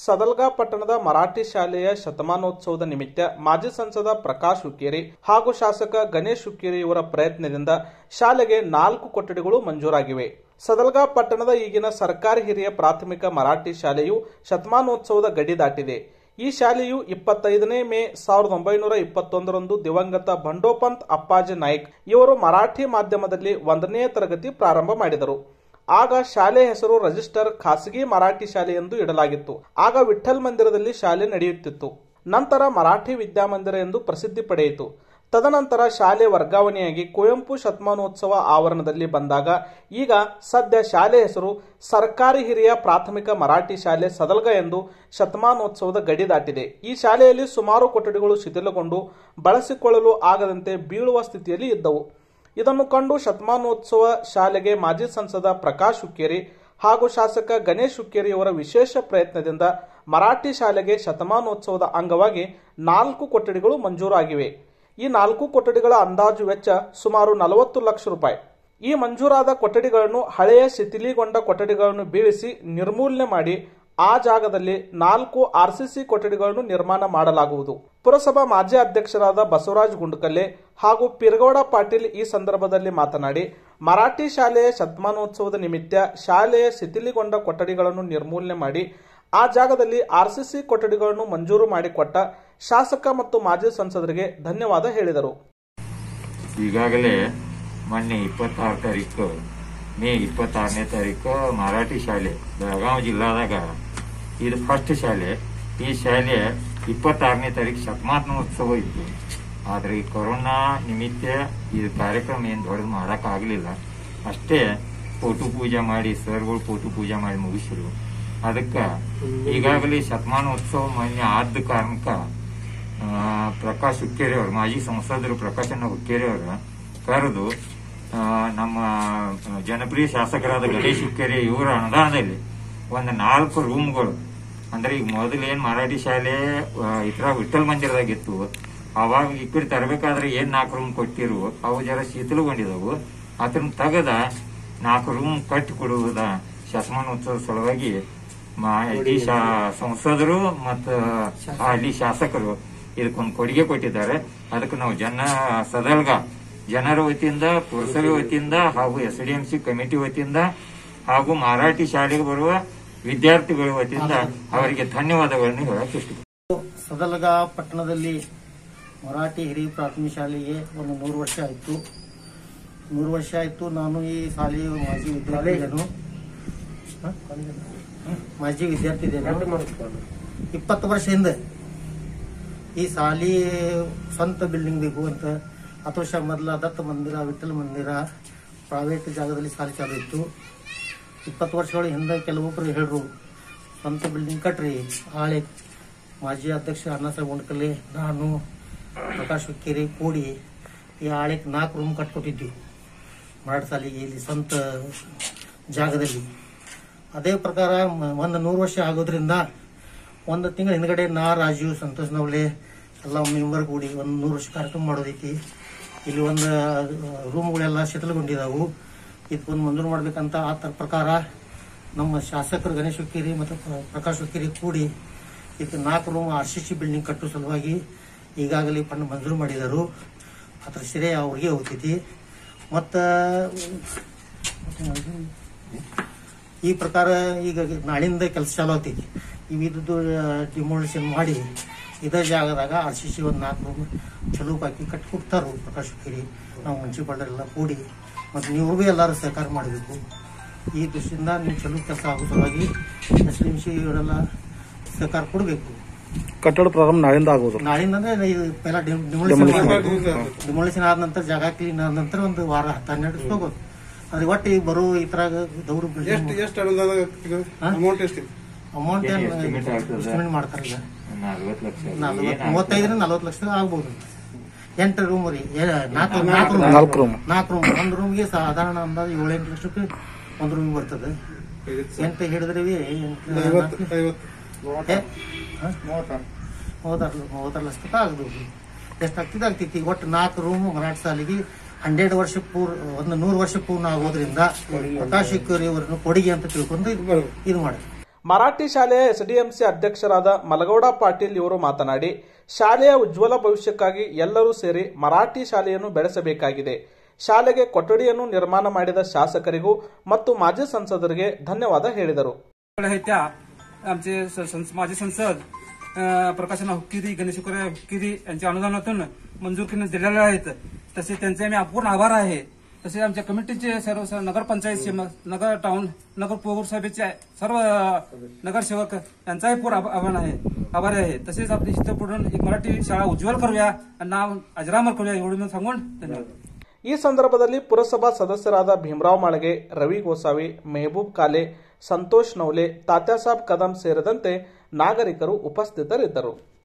ಸದಲ್ಗಾ ಪಟ್ಟಣದ ಮರಾಠಿ ಶಾಲೆಯ ಶತಮಾನೋತ್ಸವದ ನಿಮಿತ್ತ ಮಾಜಿ ಸಂಸದ ಪ್ರಕಾಶ್ ಹುಕ್ಕೇರಿ ಹಾಗೂ ಶಾಸಕ ಗಣೇಶ್ ಹುಕ್ಕೇರಿ ಇವರ ಪ್ರಯತ್ನದಿಂದ ಶಾಲೆಗೆ ನಾಲ್ಕು ಕೊಠಡಿಗಳು ಮಂಜೂರಾಗಿವೆ ಸದಲ್ಗಾ ಪಟ್ಟಣದ ಈಗಿನ ಸರ್ಕಾರಿ ಹಿರಿಯ ಪ್ರಾಥಮಿಕ ಮರಾಠಿ ಶಾಲೆಯು ಶತಮಾನೋತ್ಸವದ ಗಡಿ ದಾಟಿದೆ ಈ ಶಾಲೆಯು ಇಪ್ಪತ್ತೈದನೇ ಮೇ ಸಾವಿರದ ಒಂಬೈನೂರ ಇಪ್ಪತ್ತೊಂದರಂದು ದಿವಂಗತ ಬಂಡೋಪಂತ್ ಅಪ್ಪಾಜಿ ನಾಯ್ಕ್ ಇವರು ಮರಾಠಿ ಮಾಧ್ಯಮದಲ್ಲಿ ಒಂದನೇ ತರಗತಿ ಪ್ರಾರಂಭ ಮಾಡಿದರು ಆಗ ಶಾಲೆ ಹೆಸರು ರಿಜಿಸ್ಟರ್ ಖಾಸಗಿ ಮರಾಠಿ ಶಾಲೆ ಎಂದು ಇಡಲಾಗಿತ್ತು ಆಗ ವಿಠಲ್ ಮಂದಿರದಲ್ಲಿ ಶಾಲೆ ನಡೆಯುತ್ತಿತ್ತು ನಂತರ ಮರಾಠಿ ವಿದ್ಯಾಮಂದಿರ ಎಂದು ಪ್ರಸಿದ್ಧಿ ಪಡೆಯಿತು ತದನಂತರ ಶಾಲೆ ವರ್ಗಾವಣೆಯಾಗಿ ಕುವೆಂಪು ಶತಮಾನೋತ್ಸವ ಆವರಣದಲ್ಲಿ ಬಂದಾಗ ಈಗ ಸದ್ಯ ಶಾಲೆ ಹೆಸರು ಸರ್ಕಾರಿ ಹಿರಿಯ ಪ್ರಾಥಮಿಕ ಮರಾಠಿ ಶಾಲೆ ಸದಲ್ಗ ಎಂದು ಶತಮಾನೋತ್ಸವದ ಗಡಿ ದಾಟಿದೆ ಈ ಶಾಲೆಯಲ್ಲಿ ಸುಮಾರು ಕೊಠಡಿಗಳು ಶಿಥಿಲಗೊಂಡು ಬಳಸಿಕೊಳ್ಳಲು ಆಗದಂತೆ ಬೀಳುವ ಸ್ಥಿತಿಯಲ್ಲಿ ಇದ್ದವು ಇದನ್ನು ಕಂಡು ಶತಮಾನೋತ್ಸವ ಶಾಲೆಗೆ ಮಾಜಿ ಸಂಸದ ಪ್ರಕಾಶ್ ಹುಕ್ಕೇರಿ ಹಾಗೂ ಶಾಸಕ ಗಣೇಶ್ ಹುಕ್ಕೇರಿ ಅವರ ವಿಶೇಷ ಪ್ರಯತ್ನದಿಂದ ಮರಾಠಿ ಶಾಲೆಗೆ ಶತಮಾನೋತ್ಸವದ ಅಂಗವಾಗಿ ನಾಲ್ಕು ಕೊಠಡಿಗಳು ಮಂಜೂರಾಗಿವೆ ಈ ನಾಲ್ಕು ಕೊಠಡಿಗಳ ಅಂದಾಜು ವೆಚ್ಚ ಸುಮಾರು ನಲವತ್ತು ಲಕ್ಷ ರೂಪಾಯಿ ಈ ಮಂಜೂರಾದ ಕೊಠಡಿಗಳನ್ನು ಹಳೆಯ ಶಿಥಿಲಿಗೊಂಡ ಕೊಠಡಿಗಳನ್ನು ಬೀಳಿಸಿ ನಿರ್ಮೂಲನೆ ಮಾಡಿ ಆ ಜಾಗದಲ್ಲಿ ನಾಲ್ಕು ಆರ್ಸಿಸಿ ಕೊಠಡಿಗಳನ್ನು ನಿರ್ಮಾಣ ಮಾಡಲಾಗುವುದು ಪುರಸಭಾ ಮಾಜಿ ಅಧ್ಯಕ್ಷರಾದ ಬಸವರಾಜ್ ಗುಂಡ್ಕಲ್ಲೆ ಹಾಗೂ ಪಿರಗೌಡ ಪಾಟೀಲ್ ಈ ಸಂದರ್ಭದಲ್ಲಿ ಮಾತನಾಡಿ ಮರಾಠಿ ಶಾಲೆಯ ಶತಮಾನೋತ್ಸವದ ನಿಮಿತ್ತ ಶಾಲೆಯ ಶಿಥಿಲಿಗೊಂಡ ಕೊಠಡಿಗಳನ್ನು ನಿರ್ಮೂಲನೆ ಮಾಡಿ ಆ ಜಾಗದಲ್ಲಿ ಆರ್ಸಿಸಿ ಕೊಠಡಿಗಳನ್ನು ಮಂಜೂರು ಮಾಡಿಕೊಟ್ಟ ಶಾಸಕ ಮತ್ತು ಮಾಜಿ ಸಂಸದರಿಗೆ ಧನ್ಯವಾದ ಹೇಳಿದರು ಈಗಾಗಲೇ ಮೊನ್ನೆ ಇಪ್ಪತ್ತಾರು ತಾರೀಕು ಮೇ ಇಪ್ಪತ್ತಾರನೇ ತಾರೀಕು ಮರಾಠಿ ಶಾಲೆ ಬೆಳಗಾವಿ ಜಿಲ್ಲಾದಾಗ ಇದು ಫಸ್ಟ್ ಶಾಲೆ ಈ ಶಾಲೆ ಇಪ್ಪತ್ತಾರನೇ ತಾರೀಕು ಶತಮಾನೋತ್ಸವ ಇತ್ತು ಆದ್ರೆ ಈ ಕೊರೋನಾ ನಿಮಿತ್ತ ಈ ಕಾರ್ಯಕ್ರಮ ಏನು ದೊಡ್ಡದು ಮಾಡಕ್ ಆಗ್ಲಿಲ್ಲ ಅಷ್ಟೇ ಫೋಟೋ ಪೂಜೆ ಮಾಡಿ ಸರ್ಗಳು ಫೋಟೋ ಪೂಜೆ ಮಾಡಿ ಮುಗಿಸಿರು ಅದಕ್ಕೆ ಈಗಾಗಲೇ ಶತಮಾನೋತ್ಸವ ಮೊನ್ನೆ ಆದ ಕಾರಣಕ್ಕ ಆ, ಪ್ರಕಾಶ್ ಹುಕ್ಕೇರಿ ಅವರು ಮಾಜಿ ಸಂಸದರು ಪ್ರಕಾಶನ ಹುಕ್ಕೇರಿ ಅವರು ಕರೆದು ಆ, ನಮ್ಮ ಜನಪ್ರಿಯ ಶಾಸಕರಾದ ಗಣೇಶ್ ಹುಕ್ಕೇರಿ ಇವರ ಅನುದಾನದಲ್ಲಿ ಒಂದು ನಾಲ್ಕು ರೂಮ್ಗಳು ಅಂದ್ರೆ ಈಗ ಮೊದಲು ಏನ್ ಮರಾಠಿ ಶಾಲೆ ಆ, ಇತರ ವಿಠಲ್ ಮಂದಿರದಾಗಿತ್ತು ಅವಾಗ ಈ ಕಡೆ ತರಬೇಕಾದ್ರೆ ಏನ್ ನಾಲ್ಕು ರೂಮ್ ಕೊಟ್ಟಿರು ಅವು ಜರ ಶೀತಲಗೊಂಡಿದವು ಅದನ್ನ ತೆಗದ ನಾಲ್ಕು ರೂಮ್ ಕಟ್ಟಿ ಕೊಡುವುದ ಶತಮಾನೋತ್ಸವ ಸಲುವಾಗಿ ಮಾ- ಇಲ್ಲಿ ಶಾ- ಸಂಸದರು ಮತ್ತು ಅಲ್ಲಿ ಶಾಸಕರು ಇದಕ್ಕೊಂದು ಕೊಡುಗೆ ಕೊಟ್ಟಿದ್ದಾರೆ ಅದಕ್ಕೆ ನಾವು ಜನ ಸದಲ್ಗ ಜನರ ವತಿಯಿಂದ ಪುರಸಭೆ ವತಿಯಿಂದ ಹಾಗೂ S D M C committee ವತಿಯಿಂದ ಹಾಗೂ ಮರಾಠಿ ಶಾಲೆಗೆ ಬರುವ ವಿದ್ಯಾರ್ಥಿಗಳ ವತಿಯಿಂದ ಅವರಿಗೆ ಧನ್ಯವಾದಗಳನ್ನು ಹೇಳಕ್ ಇಷ್ಟ ಸದಲಗ ಪಟ್ಟಣದಲ್ಲಿ ಮರಾಠಿ ಹಿರಿಯ ಪ್ರಾಥಮಿಕ ಶಾಲೆಗೆ ಒಂದು ನೂರು ವರ್ಷ ಆಯಿತು ನೂರು ವರ್ಷ ಆಯಿತು ನಾನು ಈ ಶಾಲೆಯ ಮಾಜಿ ವಿದ್ಯಾರ್ಥಿ ಇದ್ದೇನು ಹ? ಮಾಜಿ ವಿದ್ಯಾರ್ಥಿ ಇದ್ದೇನೆ ಇಪ್ಪತ್ತು ವರ್ಷ ಹಿಂದೆ ಈ ಶಾಲಿ ಸ್ವಂತ ಬಿಲ್ಡಿಂಗ್ ಬೇಕು ಅಂತ ಹತ್ತು ವರ್ಷ ಮೊದಲ ದತ್ತ ಮಂದಿರ ವಿಠಲ್ ಮಂದಿರ ಪ್ರೈವೇಟ್ ಜಾಗದಲ್ಲಿ ಶಾಲೆ ಚಾಲು ಇತ್ತು ಇಪ್ಪತ್ತು ವರ್ಷಗಳ ಹಿಂದೆ ಕೆಲವೊಬ್ಬರು ಹೇಳ್ರು ಸ್ವಂತ ಬಿಲ್ಡಿಂಗ್ ಕಟ್ರಿ ಆಳೆ ಮಾಜಿ ಅಧ್ಯಕ್ಷ ಅಣ್ಣಾಸಾಹೇಬ್ ಉಂಡ್ಕಲ್ಲಿ ನಾನು ಪ್ರಕಾಶ್ ಹುಕ್ಕೇರಿ ಕೂಡಿ ಈ ಆಳೆಗೆ ನಾಲ್ಕು ರೂಮ್ ಕಟ್ಕೊಟ್ಟಿದ್ವಿ ಮರಾಠ ಶಾಲೆಗೆ ಇಲ್ಲಿ ಸ್ವಂತ ಜಾಗದಲ್ಲಿ ಅದೇ ಪ್ರಕಾರ ಮ- ಒಂದು ನೂರು ವರ್ಷ ಆಗೋದ್ರಿಂದ ಒಂದು ತಿಂಗಳ ಹಿಂದ್ಗಡೆ ನಾ ರಾಜೀವ್ ಸಂತೋಷ್ ನವಲೆ ಎಲ್ಲ ಮೆಂಬರ್ ಕೂಡಿ ಒಂದು ನೂರು ವರ್ಷ ಕಾರ್ಯಕ್ರಮ ಮಾಡೋದೈತಿ ಇಲ್ಲಿ ಒಂದು ರೂಮ್ಗಳೆಲ್ಲ ಶಿಥಿಲಗೊಂಡಿದ್ದಾವು ಇದಕ್ಕೊಂದು ಮಂಜೂರು ಮಾಡ್ಬೇಕಂತ ಆ ಥರ ಪ್ರಕಾರ ನಮ್ಮ ಶಾಸಕರು ಗಣೇಶ್ ಹುಕ್ಕೇರಿ ಮತ್ತು ಪ್ರ- ಪ್ರಕಾಶ್ ಹುಕ್ಕೇರಿ ಕೂಡಿ ಇದಕ್ಕೆ ನಾಲ್ಕು room R C C building ಕಟ್ಟುವ ಸಲುವಾಗಿ ಈಗಾಗಲೇ ಫಂಡ್ ಮಂಜೂರು ಮಾಡಿದರು ಅದ್ರ ಶ್ರೇಯ ಅವ್ರಿಗೆ ಹೋಗ್ತೈತಿ ಮತ್ತು ಈ ಪ್ರಕಾರ ಈಗ ನಾಳಿಂದ ಕೆಲಸ ಚಾಲು ಆಗ್ತೈತಿ ಇವಿದ್ದು ಡಿಮೋಲಿಷನ್ ಮಾಡಿ ಇದೇ ಜಾಗದಾಗ ಆರ್ ಸಿ ಸಿ ಒಂದು ನಾಲ್ಕು ರೂಮ್ ಚಲೋ ಹಾಕಿ ಕಟ್ಟಿ ಕೊಡ್ತಾರು ಪ್ರಕಾಶ್ ಹುಕ್ಕೇರಿ ನಾವು ಮುನ್ಸಿಪಾಲ್ಟಿ ಎಲ್ಲ ಕೂಡಿ ಮತ್ತು ನೀವು ಭೀ ಎಲ್ಲರೂ ಸಹಕಾರ ಮಾಡಬೇಕು ಈ ದೃಷ್ಟಿಯಿಂದ ನೀವು ಚಲೋ ಕೆಲಸ ಆಗೋ ಸಲುವಾಗಿ ಎಸ್ ಡಿ ಎಂ ಸಿ ಇವರೆಲ್ಲ ಸಹಕಾರ ಕೊಡಬೇಕು ಕಟ್ಟಡ ಪ್ರಾರಂಭ ನಾಳಿಂದ ಆಗುವುದು ನಾಳಿಂದ ಅಂದ್ರೆ ಇದು ಪೆಲ್ಲ ಡಿಮೋಲಿಷನ್ ಡಿಮೋಲಿಷನ್ ಆದ ನಂತರ ಜಾಗ ಕ್ಲೀನ್ ಆದ ನಂತರ ಒಂದು ವಾರ ಹತ್ತು ಹನ್ನೆರಡು ದಿವಸ ಹೋಗೋದು ಅದ್ರ ಒಟ್ಟು ಈಗ ಬರೋ ಈ ತರ ದೌಡು ಎಷ್ಟು ಎಷ್ಟು ಅನುದಾನ ಅಮೌಂಟ್ ಎಷ್ಟಿದೆ ಅಮೌಂಟ್ ಏನ್ estimate ಆಗ್ತದೆ? ಎಸ್ಟಿಮೇಟ್ ಮಾಡ್ತಾರೆ ಈಗ ನಲ್ವತ್ತು ಲಕ್ಷ ನಲ್ವತ್ತು ಮೂವತ್ತೈದರಿಂದ ನಲ್ವತ್ತು ಲಕ್ಷ ಆಗ್ಬೋದು ಎಂಟು ರೂಮ್ ರೀ ಏ, ನಾಲ್ಕು ನಾಲ್ಕು ರೂಮ್ ನಾಲ್ಕು ರೂಮ್ ನಾಲ್ಕು ರೂಮ್ ಒಂದು ರೂಮ್ಗೆ ಸಾಧಾರಣ ಅಂದಾಜು ಏಳೆಂಟು ಲಕ್ಷಕ್ಕೆ ಒಂದು ರೂಮ್ ಬರ್ತದೆ ಎಂಟು ಹಿಡಿದ್ರೆ ಬಿ ಎಂಟು ಐವತ್ತು ನಾಲ್ಕು- ಐವತ್ತು ಏ? ಹ? ಮೂವತ್ತಾರು ಮೂವತ್ತಾರು ಲಕ್ಷ ತನಕ ಆಗ್ಬೋದು ಎಷ್ಟು ಆಗ್ತಿದೆ ಆಗ್ತೈತಿ ಒಟ್ಟು ನಾಲ್ಕು ರೂಮ್ ಮರಾಠ ಶಾಲೆಗೆ ಹಂಡ್ರೆಡ್ ವರ್ಷ ಪೂರ್ ಒಂದು ನೂರು ವರ್ಷ ಪೂರ್ಣ ಆಗೋದ್ರಿಂದ ಪ್ರಕಾಶ್ ಹುಕ್ಕೇರಿ ಅವರನ್ನು ಕೊಡುಗೆ ಅಂತ ತಿಳ್ಕೊಂಡು ಇದು- ಇದು ಮಾಡಿ ಮರಾಠಿ ಶಾಲೆಯ ಎಸ್ಡಿಎಂಸಿ ಅಧ್ಯಕ್ಷರಾದ ಮಲಗೌಡ ಪಾಟೀಲ್ ಇವರು ಮಾತನಾಡಿ ಶಾಲೆಯ ಉಜ್ವಲ ಭವಿಷ್ಯಕ್ಕಾಗಿ ಎಲ್ಲರೂ ಸೇರಿ ಮರಾಠಿ ಶಾಲೆಯನ್ನು ಬೆಳೆಸಬೇಕಾಗಿದೆ ಶಾಲೆಗೆ ಕೊಠಡಿಯನ್ನು ನಿರ್ಮಾಣ ಮಾಡಿದ ಶಾಸಕರಿಗೂ ಮತ್ತು ಮಾಜಿ ಸಂಸದರಿಗೆ ಧನ್ಯವಾದ ಹೇಳಿದರು आहेत त्या आमचे स- संस- माजी संसद अं, प्रकाशना हुक्किरी गणेश हुक्किरी हुक्किरी यांच्या अनुदानातून मंजूर करून दिलेले आहेत तसे त्यांचे मी अपूर्ण आभार आहे तसे आमच्या कमिटीचे सर्व सर्व नगरपंचायतचे म- नगर टाउन नगर पौरसभेचे सर्व अं, नगरसेवक यांचाही पूर आभ- आभार आहे आभारी आहे तसेच आपली इथं पुढून एक मराठी शाळा उज्ज्वल करूया आणि नाव अजरामर करूया एवढं मी सांगून धन्यवाद ಈ ಸಂದರ್ಭದಲ್ಲಿ ಪುರಸಭಾ ಸದಸ್ಯರಾದ ಭೀಮರಾವ್ ಮಾಳಗೆ ರವಿ ಗೋಸಾವಿ ಮೆಹಬೂಬ್ ಕಾಲೆ ಸಂತೋಷ್ ನವಲೆ ತಾತ್ಯಾಸಾಬ್ ಕದಂ ಸೇರಿದಂತೆ ನಾಗರಿಕರು ಉಪಸ್ಥಿತರಿದ್ದರು